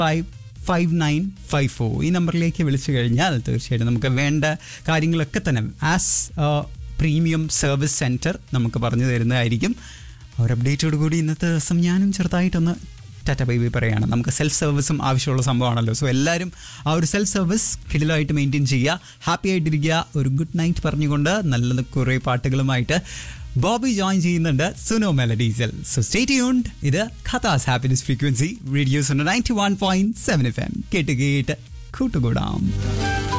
five five nine five four ഈ നമ്പറിലേക്ക് വിളിച്ചു കഴിഞ്ഞാൽ തീർച്ചയായിട്ടും നമുക്ക് വേണ്ട കാര്യങ്ങളൊക്കെ തന്നെ ആസ് പ്രീമിയം സർവീസ് സെൻറ്റർ നമുക്ക് പറഞ്ഞു തരുന്നതായിരിക്കും ആ ഒരു അപ്ഡേറ്റോട് കൂടി ഇന്നത്തെ ദിവസം ഞാനും ചെറുതായിട്ടൊന്ന് ടാറ്റ ബൈ ബൈ പറയുകയാണ് നമുക്ക് സെൽഫ് സർവീസും ആവശ്യമുള്ള സംഭവമാണല്ലോ സോ എല്ലാവരും ആ ഒരു സെൽഫ് സർവീസ് കിടിലായിട്ട് മെയിൻറ്റെയിൻ ചെയ്യുക ഹാപ്പി ആയിട്ടിരിക്കുക ഒരു ഗുഡ് നൈറ്റ് പറഞ്ഞുകൊണ്ട് നല്ല കുറേ പാട്ടുകളുമായിട്ട് ബോബി ജോയിൻ ചെയ്യുന്നുണ്ട് സുനോ മെലഡീസൽ സോ സ്റ്റേ ട്യൂൺഡ് ഇത് ഖതാസ് happiness frequency radios ninety one point seven F M കേട്ട് കേട്ട് കൂട്ടുകൂടാം